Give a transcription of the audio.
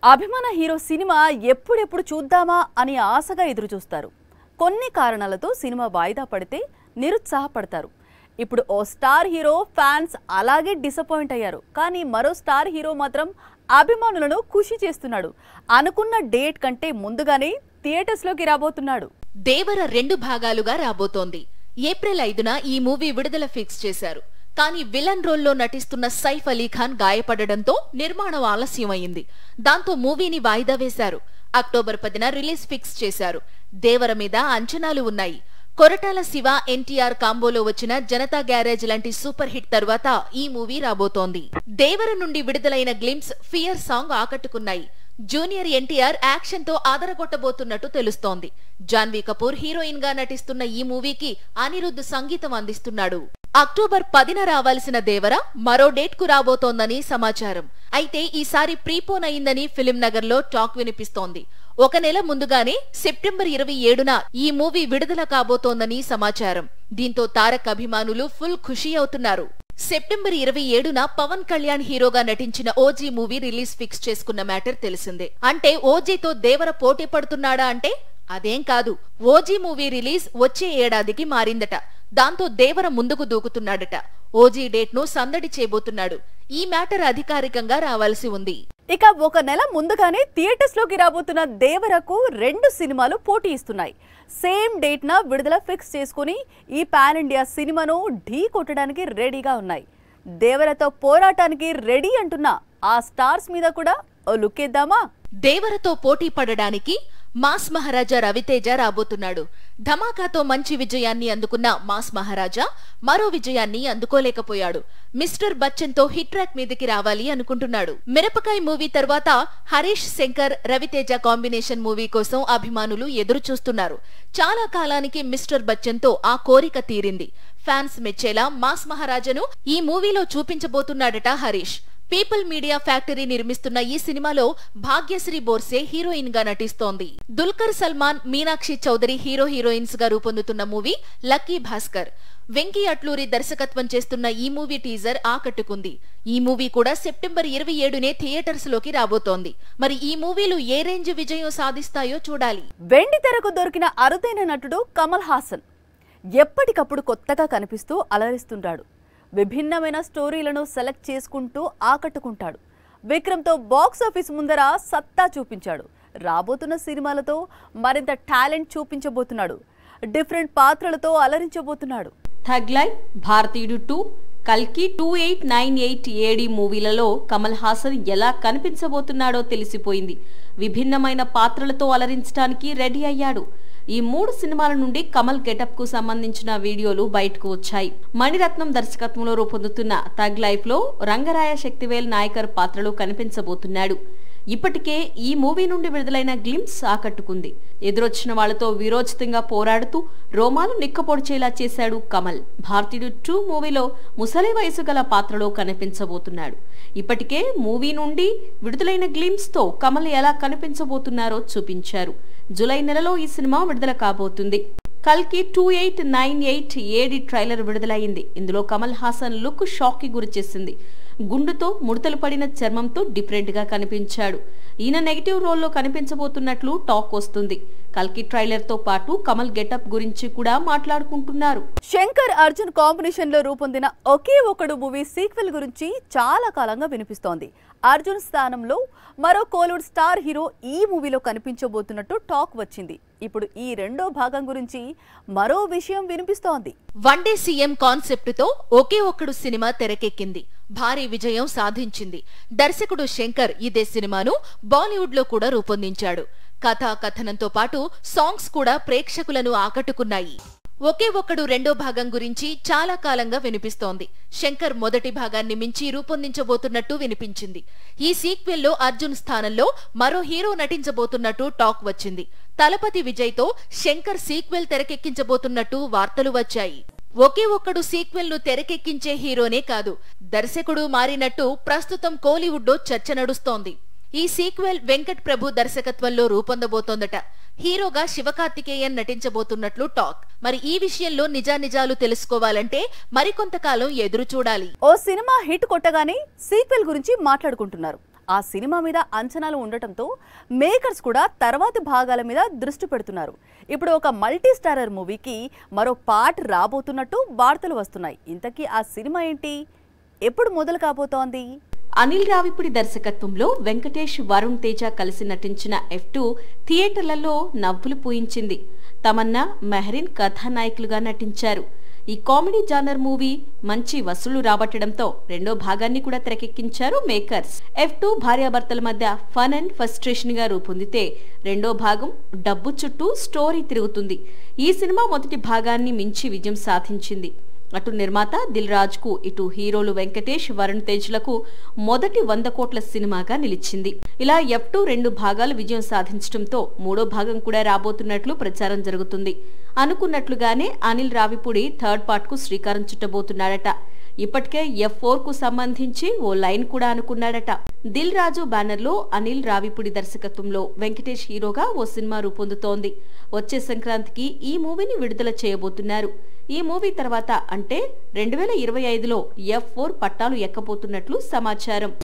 అభిమాన hero cinema ఎప్పుడెప్పుడు చూద్దామా అని ఆశగా ఎదురుచూస్తారు కొన్ని కారణాలతో సినిమా వాయిదా పడితే నిరుత్సాహపడతారు ఇప్పుడు ఓ స్టార్ హీరో ఫ్యాన్స్ అలాగే డిసప్పాయింట్ అయ్యారు కానీ మరో స్టార్ హీరో మాత్రం అభిమానులను ఖుషి చేస్తున్నాడు అనుకున్న డేట్ కంటే ముందుగానే థియేటర్స్లోకి రాబోతున్నాడు దేవర రెండు భాగాలుగా రాబోతోంది ఏప్రిల్ ఐదున ఈ మూవీ విడుదల ఫిక్స్ చేశారు కానీ విలన్ రోల్లో నటిస్తున్న సైఫ్ అలీ ఖాన్ గాయపడడంతో నిర్మాణం ఆలస్యమైంది దాంతో మూవీని వాయిదా వేశారు అక్టోబర్ పదిన రిలీజ్ ఫిక్స్ చేశారు దేవర మీద అంచనాలు ఉన్నాయి కొరటాల శివ ఎన్టీఆర్ కాంబోలో వచ్చిన జనతా గ్యారేజ్ లాంటి సూపర్ హిట్ తరువాత ఈ మూవీ రాబోతోంది దేవర నుండి విడుదలైన గ్లిమ్స్ ఫియర్ సాంగ్ ఆకట్టుకున్నాయి జూనియర్ ఎన్టీఆర్ యాక్షన్ తో ఆదరగొట్టబోతున్నట్టు తెలుస్తోంది జాన్వీ కపూర్ హీరోయిన్ గా నటిస్తున్న ఈ మూవీకి అనిరుద్ధ్ సంగీతం అందిస్తున్నాడు అక్టోబర్ పదిన రావాల్సిన దేవర మరో డేట్ కు రాబోతోందని సమాచారం అయితే ఈసారి ప్రీపోన్ అయిందని ఫిలిం నగర్ లో టాక్ వినిపిస్తోంది ఒక నెల ముందుగానే సెప్టెంబర్ ఇరవై ఏడున ఈ మూవీ విడుదల కాబోతోందని సమాచారం దీంతో తారక్ అభిమానులు ఫుల్ ఖుషీ అవుతున్నారు సెప్టెంబర్ ఇరవై ఏడున పవన్ కళ్యాణ్ హీరోగా నటించిన ఓజీ మూవీ రిలీజ్ ఫిక్స్ చేసుకున్న మ్యాటర్ తెలిసిందే అంటే ఓజీతో దేవర పోటీ పడుతున్నాడా అంటే అదేం కాదు ఓజీ మూవీ రిలీజ్ వచ్చే ఏడాదికి మారిందట దాంతో దేవర ముందుకు దూకుతున్నాడట ఓజీ డేట్ ను సందడి చేయబోతున్నాడు ఈ మ్యాటర్ అధికారికంగా రావాల్సి ఉంది ఇక ఒక నెల ముందుగానే థియేటర్స్ లోకి రాబోతున్న దేవరకు రెండు సినిమాలు పోటీ ఇస్తున్నాయి సేమ్ డేట్ న విడుదల ఫిక్స్ చేసుకుని ఈ పాన్ ఇండియా సినిమాను ఢీ కొట్టడానికి రెడీగా ఉన్నాయి దేవరతో పోరాటానికి రెడీ అంటున్న ఆ స్టార్స్ మీద కూడా ఓ లుక్ ఇద్దామా దేవరతో పోటీ పడడానికి మాస్ మహారాజా రవితేజ రాబోతున్నాడు ధమాకాతో మంచి విజయాన్ని అందుకున్న మాస్ మహారాజా మరో విజయాన్ని అందుకోలేకపోయాడు మిస్టర్ బచ్చన్ తో హిట్ ట్రాక్ మీదకి రావాలి అనుకుంటున్నాడు మిరపకాయ మూవీ తర్వాత హరీష్ శంకర్ రవితేజ కాంబినేషన్ మూవీ కోసం అభిమానులు ఎదురు చూస్తున్నారు చాలా కాలానికి మిస్టర్ బచ్చన్ తో ఆ కోరిక తీరింది ఫ్యాన్స్ మెచ్చేలా మాస్ మహారాజాను ఈ మూవీలో చూపించబోతున్నాడట హరీష్ పీపుల్ మీడియా ఫ్యాక్టరీ నిర్మిస్తున్న ఈ సినిమాలో భాగ్యశ్రీ బోర్సే హీరోయిన్ గా నటిస్తోంది దుల్కర్ సల్మాన్ మీనాక్షి చౌదరి హీరో హీరోయిన్స్ గా రూపొందుతున్న మూవీ లక్కీ భాస్కర్ వెంకీ అట్లూరి దర్శకత్వం చేస్తున్న ఈ మూవీ టీజర్ ఆకట్టుకుంది ఈ మూవీ కూడా సెప్టెంబర్ ఇరవై ఏడునే థియేటర్స్ లోకి రాబోతోంది మరి ఈ మూవీలు ఏ రేంజ్ విజయం సాధిస్తాయో చూడాలి వెండి తెరకు దొరికిన అరుదైన నటుడు కమల్ హాసన్ ఎప్పటికప్పుడు కొత్తగా కనిపిస్తూ అలరిస్తుంటాడు విభిన్నమైన స్టోరీలను సెలెక్ట్ చేసుకుంటూ ఆకట్టుకుంటాడు విక్రమ్తో బాక్స్ ఆఫీస్ ముందర సత్తా చూపించాడు రాబోతున్న సినిమాలతో మరింత టాలెంట్ చూపించబోతున్నాడు డిఫరెంట్ పాత్రలతో అలరించబోతున్నాడు థగ్ లైఫ్ భారతీయుడు టూ కల్కి two eight nine eight AD మూవీలలో కమల్ హాసన్ ఎలా కనిపించబోతున్నాడో తెలిసిపోయింది విభిన్నమైన పాత్రలతో అలరించడానికి రెడీ అయ్యాడు ఈ మూడు సినిమాల నుండి కమల్ గెటప్ కు సంబంధించిన వీడియోలు బయటకు వచ్చాయి మణిరత్నం దర్శకత్వంలో రూపొందుతున్న థగ్ లైఫ్ లో రంగరాయ శక్తివేల్ నాయకర్ పాత్రలో కనిపించబోతున్నాడు ఇప్పటికే ఈ మూవీ నుండి విడుదలైన గ్లిమ్స్ ఆకట్టుకుంది ఎదురొచ్చిన వాళ్లతో వీరోచితంగా పోరాడుతూ రోమాలు నిక్కపొడిచేలా చేశాడు కమల్ భారతీయుడు టూ మూవీలో ముసలి వయసు గల పాత్రలో కనిపించబోతున్నాడు ఇప్పటికే మూవీ నుండి విడుదలైన గ్లిమ్స్ తో కమల్ ఎలా కనిపించబోతున్నారో చూపించారు జులై నెలలో ఈ సినిమా విడుదల కాబోతుంది కల్కి two eight nine eight AD trailer విడుదలైంది ఇందులో కమల్ హాసన్ లుక్ షాక్ కి గురి చేసింది గుండుతో ముడతలు పడిన చర్మంతో డిఫరెంట్ గా కనిపించాడు ఈయన నెగిటివ్ రోల్లో కనిపించబోతున్నట్లు టాక్ వస్తుంది కల్కి ట్రైలర్ తో పాటు కమల్ గెటప్ గురించి కూడా మాట్లాడుకుంటున్నారు శంకర్ అర్జున్ కాంబినేషన్ లో రూపొందిన ఒకే ఒకడు మూవీ సీక్వెల్ గురించి చాలా కాలంగా వినిపిస్తోంది అర్జున్ స్థానంలో మరో కోలుడ్ స్టార్ హీరో ఈ మూవీలో కనిపించబోతున్నట్టు టాక్ వచ్చింది ఇప్పుడు ఈ రెండో భాగం గురించి మరో విషయం వినిపిస్తోంది వన్డే సీఎం కాన్సెప్ట్ తో ఒకే ఒక్కడు సినిమా తెరకెక్కింది భారీ విజయం సాధించింది దర్శకుడు శంకర్ ఇదే సినిమాను బాలీవుడ్ లో కూడా రూపొందించాడు కథా కథనంతో పాటు సాంగ్స్ కూడా ప్రేక్షకులను ఆకట్టుకున్నాయి ఒకే ఒక్కడు రెండో భాగం గురించి చాలా కాలంగా వినిపిస్తోంది శంకర్ మొదటి భాగాన్ని మించి రూపొందించబోతున్నట్టు వినిపించింది ఈ సీక్వెల్లో అర్జున్ స్థానంలో మరో హీరో నటించబోతున్నట్టు టాక్ వచ్చింది తలపతి విజయ్ తో శంకర్ సీక్వెల్ తెరకెక్కించబోతున్నట్టు వార్తలు వచ్చాయి ఒకే ఒక్కడు సీక్వెల్ ను తెరకెక్కించే హీరోనే కాదు దర్శకుడు మారినట్టు ప్రస్తుతం కోలీవుడ్ లో చర్చ నడుస్తోంది ఈ సీక్వెల్ వెంకట్ ప్రభు దర్శకత్వంలో రూపొందబోతోందట హీరోగా శివకార్తికేయన్ నటించబోతున్నట్లు టాక్ మరి ఈ విషయంలో నిజానిజాలు తెలుసుకోవాలంటే మరికొంతకాలం ఎదురు చూడాలి ఓ సినిమా హిట్ కొట్టగానే సీక్వెల్ గురించి మాట్లాడుకుంటున్నారు ఆ సినిమా మీద అంచనాలు ఉండటంతో మేకర్స్ కూడా తర్వాతి భాగాల మీద దృష్టి పెడుతున్నారు ఇప్పుడు ఒక మల్టీ స్టారర్ మూవీకి మరో పార్ట్ రాబోతున్నట్టు వార్తలు వస్తున్నాయి ఇంతకీ ఆ సినిమా ఏంటి ఎప్పుడు మొదలు కాబోతోంది అనిల్ రావిపుడి దర్శకత్వంలో వెంకటేష్ వరుణ్ తేజ కలిసి నటించిన ఎఫ్ టూ థియేటర్లలో నవ్వులు పూయించింది తమన్నా మెహరిన్ కథానాయకులుగా నటించారు ఈ కామెడీ జానర్ మూవీ మంచి వసూలు రాబట్టడంతో రెండో భాగాన్ని కూడా తెరకెక్కించారు మేకర్స్ ఎఫ్ టూ భార్యాభర్తల మధ్య ఫన్ అండ్ ఫస్ట్రేషన్ గా రూపొందితే రెండో భాగం డబ్బు చుట్టూ స్టోరీ తిరుగుతుంది ఈ సినిమా మొదటి భాగాన్ని మించి విజయం సాధించింది అటు నిర్మాత దిల్ రాజ్ కు ఇటు హీరోలు వెంకటేష్ వరుణ్ తేజ్లకు మొదటి వంద కోట్ల సినిమాగా నిలిచింది ఇలా ఎఫ్ టూ రెండు భాగాలు విజయం సాధించడంతో మూడో భాగం కూడా రాబోతున్నట్లు ప్రచారం జరుగుతుంది అనుకున్నట్లుగానే అనిల్ రావిపూడి థర్డ్ పార్ట్ కు శ్రీకారం చుట్టబోతున్నాడట ఇప్పటికే ఎఫ్ ఫోర్ కు సంబంధించి ఓ లైన్ కూడా అనుకున్నాడట దిల్ రాజు బ్యానర్ లో అనిల్ రావిపూడి దర్శకత్వంలో వెంకటేష్ హీరోగా ఓ సినిమా రూపొందుతోంది వచ్చే సంక్రాంతికి ఈ మూవీని విడుదల చేయబోతున్నారు ఈ మూవీ తర్వాత అంటే రెండు వేల ఇరవై ఐదులో ఎఫ్ ఫోర్ పట్టాలు ఎక్కబోతున్నట్లు సమాచారం